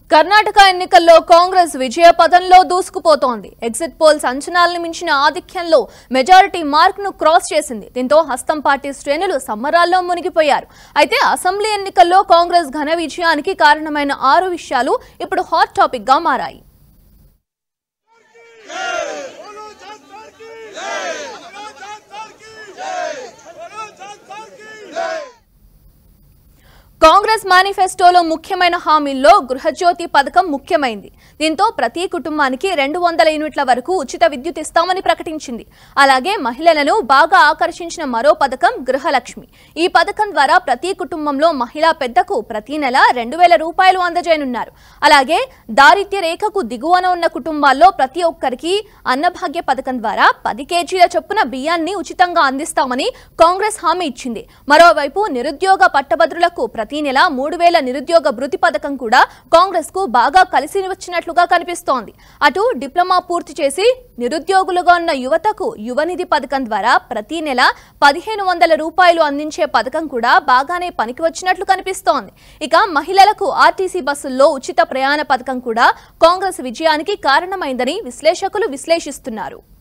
కర్ణాటక ఎన్నికల్లో కాంగ్రెస్ విజయ పదంలో దూసుకుపోతోంది exit polls అంచనాలను మించిన ఆధిక్యంలో మెజారిటీ మార్క్ ను క్రాస్ చేసింది దీంతో హస్తం పార్టీ శ్రేణులు సంబరాల్లో మునిగిపోయారు అయితే అసెంబ్లీ ఎన్నికల్లో కాంగ్రెస్ ఘన విజయానికి కారణమైన ఆరు విషయాలు ఇప్పుడు హాట్ టాపిక్ గా మారాయి बोलो जनता की जय बोलो जनता की जय बोलो जनता की जय కాంగ్రెస్ మేనిఫెస్టోలో ముఖ్యమైన హామీల్లో గృహజ్యోతి పథకం ముఖ్యమైంది దీంతో ప్రతి కుటుంబానికి రెండు వందల యూనిట్ల వరకు ఉచిత విద్యుత్ ఇస్తామని ప్రకటించింది అలాగే మహిళలను బాగా ఆకర్షించిన మరో పథకం గృహలక్ష్మి ఈ పథకం ద్వారా ప్రతి కుటుంబంలో మహిళా పెద్దకు ప్రతి నెల రెండు వేల రూపాయలు అందజేయనున్నారు అలాగే దారిద్ర్య రేఖకు దిగువన ఉన్న కుటుంబాల్లో ప్రతి ఒక్కరికి అన్నభాగ్య పథకం ద్వారా పది కేజీల చొప్పున బియ్యాన్ని ఉచితంగా అందిస్తామని కాంగ్రెస్ హామీ ఇచ్చింది మరోవైపు నిరుద్యోగ పట్టభద్రులకు ప్రతి నెల మూడు వేల నిరుద్యోగ భృతి పథకం కూడా కాంగ్రెస్ కు బాగా కలిసి వచ్చినట్లుగా కనిపిస్తోంది అటు డిప్లొమా పూర్తి చేసి నిరుద్యోగులుగా ఉన్న యువతకు యువనిధి పథకం ద్వారా ప్రతి నెల పదిహేను వందల రూపాయలు అందించే పథకం కూడా బాగానే పనికి వచ్చినట్లు కనిపిస్తోంది ఇక మహిళలకు ఆర్టీసీ బస్సుల్లో ఉచిత ప్రయాణ పథకం కూడా కాంగ్రెస్ విజయానికి కారణమైందని విశ్లేషకులు విశ్లేషిస్తున్నారు